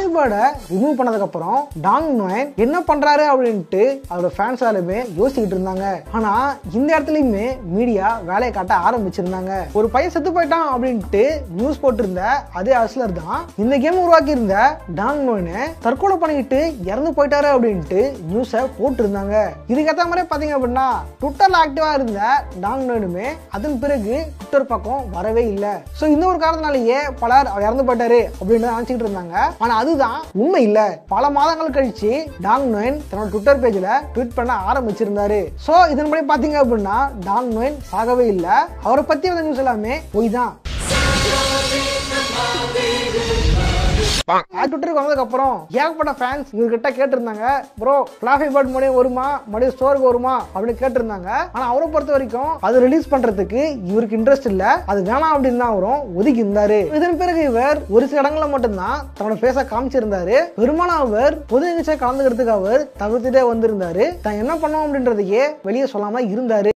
flashy பேர்டை remove பண்ணதுக்கு அப்புறம் Tang நோயன் என்ன பண்றாரு அப்படின்ட்டு அவரோட ஃபேன்ஸ் எல்லாருமே யோசிச்சுக்கிட்டு இருந்தாங்க ஆனா இந்த இடத்துலயுமே மீடியா வேலையை காட்ட ஆரம்பிச்சிருந்தாங்க ஒரு பையன் செத்து போயிட்டான் அப்படின்ட்டு நியூஸ் போட்டிருந்த அதே அஸ்லர் தான் இந்த கேம் உருவாக்கி இருந்த டாங் நோயனை தற்கொலை பண்ணிக்கிட்டு இறந்து போயிட்டாரு அப்படின்ட்டு நியூஸை போட்டிருந்தாங்க இதுக்கேற்ற மாதிரி பாத்தீங்க அப்படின்னா ட்விட்டர்ல ஆக்டிவா இருந்த டாங் நோயனுமே அதன் பிறகு ட்விட்டர் பக்கம் வரவே இல்லை ஸோ இந்த ஒரு காரணத்தினாலேயே பலர் அவர் இறந்து போயிட்டாரு அப்படின்னு நினைச்சிட்டு இருந்தாங்க ஆனா அதுதான் உண்மை இல்ல பல மாதங்கள் கழிச்சு டாங் நோயன் தன்னோட ட்விட்டர் பேஜ்ல ட்வீட் பண்ண ஆரம்பிச்சிருந்தாரு ஸோ இதன்படி பாத்தீங்க அப்படின்னா டாங் நோயன் சாகவே இல்லை அவரை பத்தி வந்த நியூஸ் எல்லாமே பொய் தான் ட்விட்டருக்கு வந்ததுக்கு அப்புறம் ஏகப்பட்ட ஃபேன்ஸ் இவர்கிட்ட கேட்டிருந்தாங்க ப்ரோ ஃபிளாஃபி பேர்ட் மறுபடியும் வருமா மறுபடியும் ஸ்டோருக்கு வருமா அப்படின்னு கேட்டிருந்தாங்க ஆனா அவரை பொறுத்த வரைக்கும் அது ரிலீஸ் பண்றதுக்கு இவருக்கு இன்ட்ரெஸ்ட் இல்ல அது வேணாம் அப்படின்னு தான் அவரும் ஒதுக்கி இருந்தாரு இதன் பிறகு இவர் ஒரு சில இடங்கள்ல மட்டும்தான் தன்னோட பேச காமிச்சிருந்தாரு பெரும்பாலும் அவர் பொது நிகழ்ச்சியை கலந்துக்கிறதுக்கு அவர் தவிர்த்துட்டே வந்திருந்தாரு தான் என்ன பண்ணோம் அப்படின்றதையே வெளியே சொல்லாம இருந்தாரு